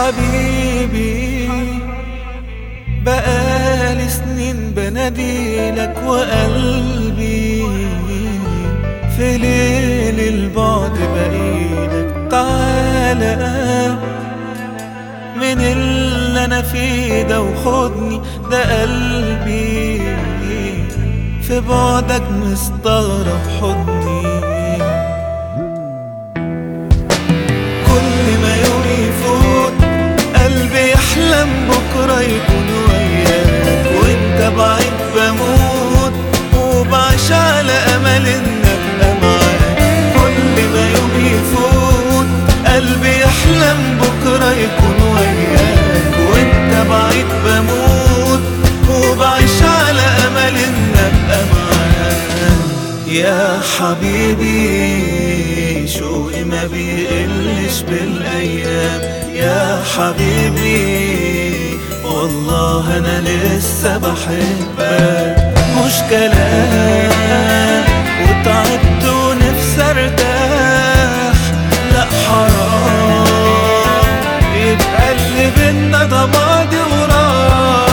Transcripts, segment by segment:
حبيبي بقالي سنين بناديلك وقلبي في ليل البعد بقيلك تعالى من اللي انا فيه ده وخدني ده قلبي في بعدك مستغرب حضني كل ما يوم يفوت قلبي يحلم بكرة يكون وياك وانت بعيد بموت وبعيش على امل ان ابقى معاك كل ما يوم يفوت قلبي يحلم بكرة يكون وياك وانت بعيد بموت وبعيش على امل ان ابقى معاك يا حبيبي شوقي ما بيقلش بالايام يا حبيبي والله انا لسه بحبك مش كلام وتعبت ونفسي ارتاح لا حرام يبقى اللي بينا ده ماضي وراح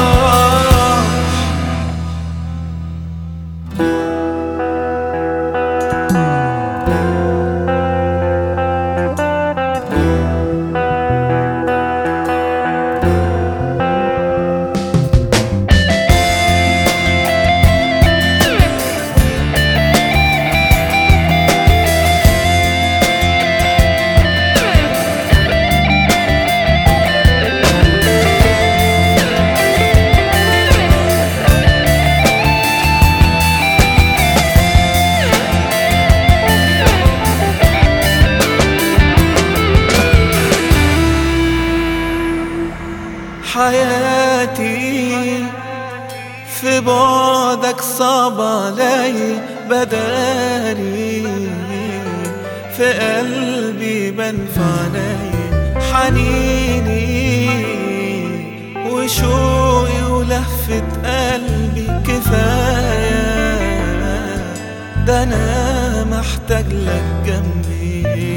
حياتي في بعدك صعب علي بداري في قلبي بنفعني حنيني وشوقي ولهفة قلبي كفاية ده أنا محتاج لك جنبي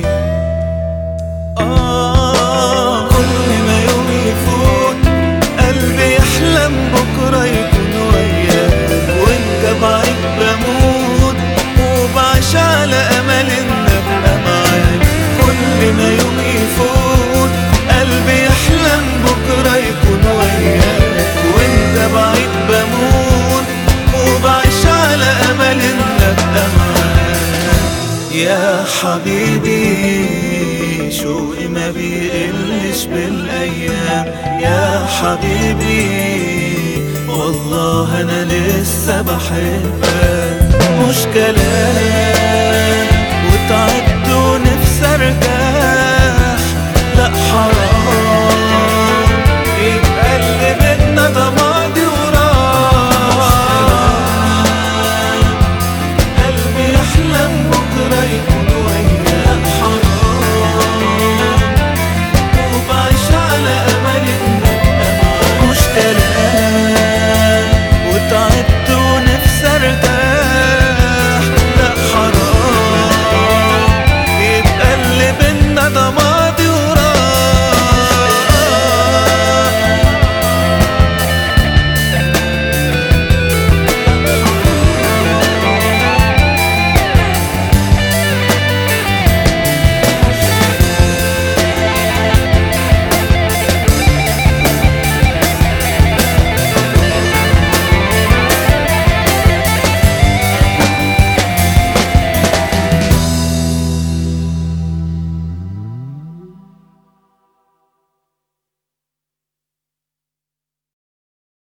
آه كل ما يوم يفوت قلبي يحلم بكرة يكون وياك وانت بعيد بموت وبعيش على أمل إن أبقى معاك كل ما يوم يفوت قلبي يحلم بكرة يكون وياك وانت بعيد بموت وبعيش على أمل إن أبقى معاك يا حبيبي شوقي ما بيقلش بالايام يا حبيبي والله انا لسه بحبك مش كلام وتعبت